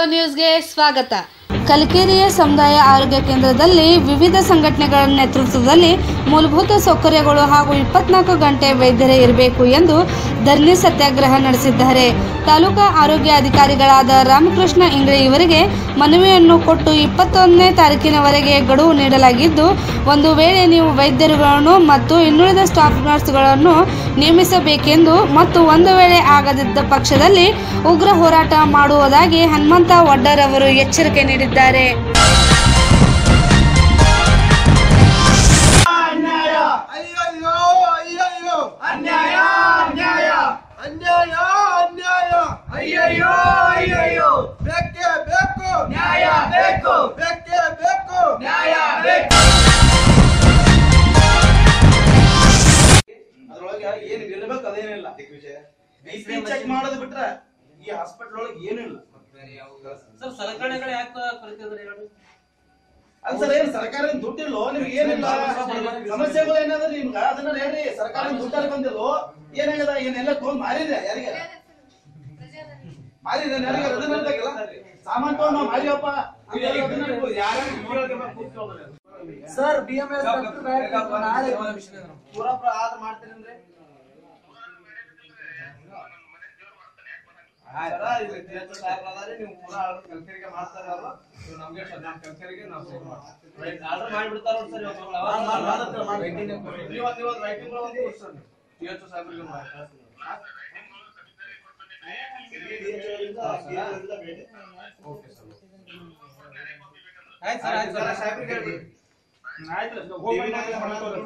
ನ್ಯೂಸ್ಗೆ ಸ್ವಾಗತ ಕಲ್ಕೆರೆಯ ಸಮುದಾಯ ಆರೋಗ್ಯ ಕೇಂದ್ರದಲ್ಲಿ ವಿವಿಧ ಸಂಘಟನೆಗಳ ನೇತೃತ್ವದಲ್ಲಿ ಮೂಲಭೂತ ಸೌಕರ್ಯಗಳು ಹಾಗೂ ಇಪ್ಪತ್ನಾಲ್ಕು ಗಂಟೆ ವೈದ್ಯರೇ ಇರಬೇಕು ಎಂದು ಧರಣಿ ಸತ್ಯಾಗ್ರಹ ನಡೆಸಿದ್ದಾರೆ ತಾಲೂಕಾ ಆರೋಗ್ಯ ಅಧಿಕಾರಿಗಳಾದ ರಾಮಕೃಷ್ಣ ಇಂಗ್ಳೆ ಇವರಿಗೆ ಮನವಿಯನ್ನು ಕೊಟ್ಟು ಇಪ್ಪತ್ತೊಂದನೇ ತಾರೀಕಿನವರೆಗೆ ಗಡುವು ನೀಡಲಾಗಿದ್ದು ಒಂದು ವೇಳೆ ನೀವು ವೈದ್ಯರುಗಳನ್ನು ಮತ್ತು ಇನ್ನುಳಿದ ಸ್ಟಾಫ್ ನರ್ಸ್ಗಳನ್ನು ನೇಮಿಸಬೇಕೆಂದು ಮತ್ತು ಒಂದು ವೇಳೆ ಆಗದಿದ್ದ ಪಕ್ಷದಲ್ಲಿ ಉಗ್ರ ಹೋರಾಟ ಮಾಡುವುದಾಗಿ ಹನುಮಂತ ವಡ್ಡರ್ ಅವರು ಎಚ್ಚರಿಕೆ ನೀಡಿದ್ದಾರೆ ಅನ್ಯಾಯ ಅಯ್ಯಯ್ಯೋ ಅಯ್ಯಯ್ಯೋ ಅನ್ಯಾಯ ಅನ್ಯಾಯ ಅನ್ಯಾಯ ಅನ್ಯಾಯ ಅಯ್ಯಯ್ಯೋ ಅಯ್ಯಯ್ಯೋ ಬೇಕೇ ಬೇಕು ನ್ಯಾಯ ಬೇಕು ಬೇಕೇ ಬೇಕು ನ್ಯಾಯ ಬೇಕು ಅದ್ರೊಳಗೆ ಏನ್ ಇರ್ಬೇಕು ಅದೇನಿಲ್ಲ ಬಿ ಚೆಕ್ ಮಾಡೋದು ಬಿಟ್ರೆ ಈ ಹಾಸ್ಪಿಟಲ್ ಒಳಗೆ ಏನೂ ಇಲ್ಲ ಸರ್ ಸಲಕರಣೆಗಳು ಯಾಕೆ ಕೊರತಿದ್ರೆ ಹೇಳಿ ಅದ್ ಸರ್ ಏನ್ ಸರ್ಕಾರ ದುಡ್ಡಿಲ್ಲೋ ನಿಮ್ಗೆ ಏನಿಲ್ಲ ಸಮಸ್ಯೆಗಳು ಏನಾದ್ರೆ ನಿಮ್ಗ ಅದನ್ನ ಹೇಳ್ರಿ ಸರ್ಕಾರ ದುಡ್ಡಲ್ಲಿ ಬಂದಿಲ್ಲೋ ಏನಾಗದ ಏನೆಲ್ಲ ತೊಗೊಂಡ್ ಮಾರಿದೆ ಯಾರಿಗೆ ಮಾರಿದೆ ಯಾರಿಗೆ ಅದನ್ನ ಹೇಳ್ಬೇಕಲ್ಲ ಸಾಮಾನ್ ತಗೊಂಡ್ ನಾವು ಮಾರಿವಪ್ಪ ಸರ್ ಬಿ ಎಂ ಎಸ್ ನಾಳೆ ಪೂರಾ ಪ್ರ- ಆದ್ ಮಾಡ್ತೀರೇನ್ರಿ ಸರ, ಇದು ತೀರ್ಥ ಸಾಹೇಬ್ರು ಅದಾರಿ, ನೀವು ಪೂರಾ ಆರ್ಡರ್ ಕಲ್ಕರಿಗೆ ಮಾಡ್ತಾರೆ ಅವ್ರು. ಇವ್ರು ನಮ್ಗೆ ಶ- ನಮ್ ಕಲ್ಕರಿಗೆ ನಾವು ಸೇವ್ ಮಾಡ್ತೀವಿ. ಆರ್ಡರ್ ಮಾಡಿಬಿಡ್ತಾರ ಸರ್ ಇವತ್ತು ಮಾಡ್- ಮಾಡ್- ಮಾಡತ್ತೆ, ಮಾಡಿ. ಇವತ್ತು ಇವತ್ತು writing ಒಳಗೆ ಒಂದು ಕೊಡ್ಸೋಣ. ತೀರ್ಥ ಸಾಹೇಬ್ರಿಗೆ ಒಂದು ಮಾಡಿ. ಓಕೆ ಸರ್ ಆಯ್ತು ಸರ್ ಆಯ್ತು ಜರ ಸರ್ ಸಾಹೇಬ್ರಿಗೆ ಹೇಳ್ಬಿಡಿ. ದೇವಿನಾಗ ಮಾಡ್ತಾರೆ.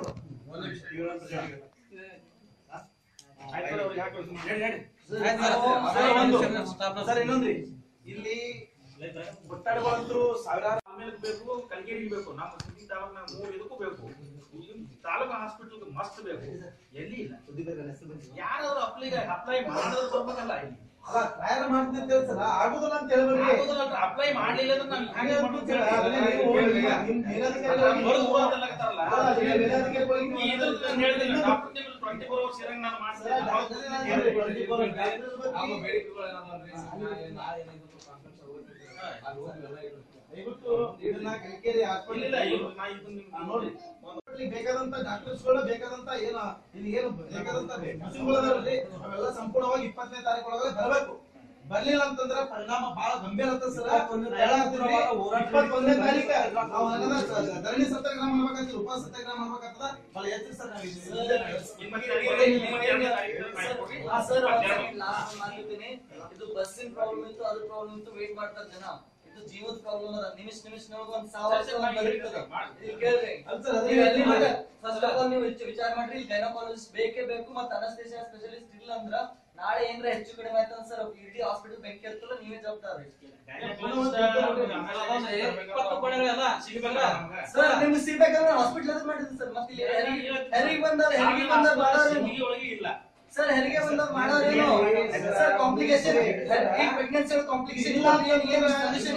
ಹೇಳಿ, ಹೇಳಿ. ಆಯ್ತು ಸರ್ ಸರ್, ಒಂದು. ಸ್ಟಾಫ್ ಸರ್ ಇನ್ನೊಂದ್ರಿ ಇಲ್ಲಿ ಒಟ್ಟಾಡುಗಳಂತೂ ಸಾವಿರಾರು ಆಮೇಲೆ ಬೇಕು ಕಲ್ಗೇರಿಗೆ ಬೇಕು ನಮ್ಮ ಸುದ್ದಿ ತಾಲೂಕು ನಾವು ಮೂರು ಇದಕ್ಕೂ ಬೇಕು ಈ ತಾಲೂಕು ಹಾಸ್ಪಿಟಲ್ ಮಸ್ತ್ ಬೇಕು ಎಲ್ಲಿ ಇಲ್ಲ ಯಾರಾದ್ರೂ ಅಪ್ಲೈ ಅಪ್ಲೈ ಮಾಡಿದ್ರೆ ಬರ್ಬೇಕಲ್ಲ ಇಲ್ಲಿ ಅಲ್ಲ ತಯಾರು ಮಾಡ್ತೀನಿ ಅಂತ ಹೇಳ್ತಾರ ಆಗುದಿಲ್ಲ ಅಂತ ಹೇಳ್ಬೇಡಿ ಅಪ್ಲೈ ಮಾಡ್ಲಿಲ್ಲ ಅಂದ್ರೆ ನಾವು ಹಾಗೆ ಹ್ಯಾಂಗೆ ಅಂದ್ಬಿಟ್ಟು ಹೇಳಿ, ಅದನ್ನೇ ನೀವು ಹೋಗಿ ನಿಮ್ ಮೇಲಧಿಕಾರಿಗಳಿಗೆ ಹೊರಗೆ ಹೋಗತ್ತಲ್ಲಕತ್ತಾರಲ್ಲ ಅಲ್ಲ, ಅದನ್ನೇ ಮೇಲಧಿಕಾರಿಗಳಿಗೆ ಈ ಇದ್ರದ್ದು ನಾನು ಹೇಳಿದಿಲ್ಲ ಡಾಕ್ಟರ್ ನೀವು ಟ್ವೆಂಟಿ ಫೋರ್ ಅವರ್ಸ್ ಇರಂಗ್ ನಾನು ದಯವಿಟ್ಟು ಇದನ್ನ ಕಲಿಕೇರಿ ಇಲ್ಲ ಹಾಸ್ಪಿಟಲ್ ಇವ್ರು ನಾ ಇದನ್ನ ನಿಮ್ಗೆ ನೋಡಿ ಇಲ್ಲಿ ಬೇಕಾದಂತ ಡಾಕ್ಟರ್ಸ್ಗಳು ಬೇಕಾದಂತ ಏನು ಇಲ್ಲಿ ಏನು ಬೇಕಾದಂತ ಮಷಿನ್ಗಳು ಅದಾವಲ್ರಿ ಅವೆಲ್ಲ ಸಂಪೂರ್ಣವಾಗಿ ಇಪ್ಪತ್ತನೇ ತಾರೀಕು ಒಳಗಡೆ ಬರಬೇಕು ಬರ್ಲಿಲ್ಲ ಅಂತಂದ್ರೆ ಪರಿಣಾಮ ಬಹಳ ಗಂಭೀರ ಅಂತ ಸರ್ ಇಪ್ಪತ್ತೊಂದನೇ ತಾರೀಕ ನಾವು ಏನದ ಧರಣಿ ಸತ್ಯಾಗ್ರಹ ಮಾಡ್ಬೇಕಾಗ್ತದೆ ಉಪ ಸತ್ಯಾಗ್ರಹ ಮಾಡ್ಬೇಕಾಗ್ತದ ಬಹಳ ಹೆಚ್ಚು ಸರ್ ನಾವು ಹಾ, ಸರ್, ಒಂದ್ second last ಮಾತಾಡ್ತೀನಿ. ಇದು ಬಸ್ಸಿನ ಪ್ರಾಬ್ಲಮ್ ಇತ್ತು ಅದ್ರ ಪ್ರಾಬ್ಲಮ್ ಇತ್ತು ವೇಟ್ ಮಾಡ್ತಾರೆ ಜನ ಇದು ಜೀವದ ಪ್ರಾಬ್ಲಮ್ ಅದ ನಿಮಿಷ ನಿಮಿಷ ಒಂದ್ ಸಾವಿರ ಚರ್ಚೆ ಮಾಡಿ ಬದುಕ್ತದೆ. ಇಲ್ಲಿ ಕೇಳ್ರಿ ಅಲ್ಲ ಸರ್, ಅದೇ ನೀವು ಎಲ್ಲಿ ಮಾಡಿ. ಫಸ್ಟ್ ಆಫ್ ಆಲ್ ನೀವು ವಿಚ- ವಿಚಾರ ಮಾಡ್ರಿ ಇಲ್ಲಿ ಗೈನಕಾಲಜಿಸ್ಟ್ ಬೇಕೇ ಬೇಕು ಮತ್ತೆ ಅನಸ್ತೇಷಿಯಾ ಸ್ಪೆಷಲಿಸ್ಟ್ ಇಲ್ಲ ಅಂದ್ರ ನಾಳೆ ಏನ್ರ ಹೆಚ್ಚು ಕಡಿಮೆ ಆಯ್ತು ಸರ್ ಇಡೀ ಹಾಸ್ಪಿಟಲ್ ಬೆಂಕಿ ಹತ್ತಲ್ಲ ನೀವೇ ಜವಾಬ್ದಾರಿ ಇಪ್ಪತ್ತು ಕೋಣೆಗಳೆಲ್ಲ ಸಿಗಬೇಕಲ್ಲ ಸರ್ ನಿಮ್ಗೆ ಸಿಗ್ಬೇಕಂದ್ರೆ ಹಾಸ್ಪಿಟಲ್ ಅದ್ ಮಾಡಿದ್ರಿ ಸರ್ ಮತ್ತೆ ಇಲ್ಲಿ ಹೆರಿಗೆ ಹೆರಿಗೆ ಬಂದವ್ರು ಹೆರಿಗೆ ಬಂದವ್ರು ಮಾಡೋರು ಒಳಗೆ ಇಲ್ಲ ಸರ್ ಹೆರಿಗೆ ಬಂದವ್ರು ಮಾಡೋರೇನು ಸರ್ ಕಾಂಪ್ಲಿಕೇಶನ್ ಈ ಪ್ರೆಗ್ನೆನ್ಸಿ ಕಾಂಪ್ಲಿಕೇಶನ್ ಇಲ್ಲ ಅಂದ್ರೆ ಏನ್ ಏನು solution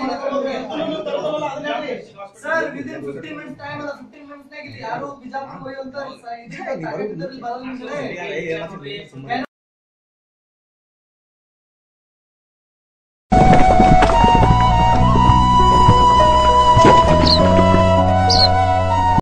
sir within fifteen minutes time ಅಲ್ಲ ಫಿಫ್ಟೀನ್ ಮಿನಿಟ್ಸ್ ನಾಗ ಇಲ್ಲಿ ಯಾರು ಬಿಜಾಪುರ ಹೋಗಿ ಅಂತ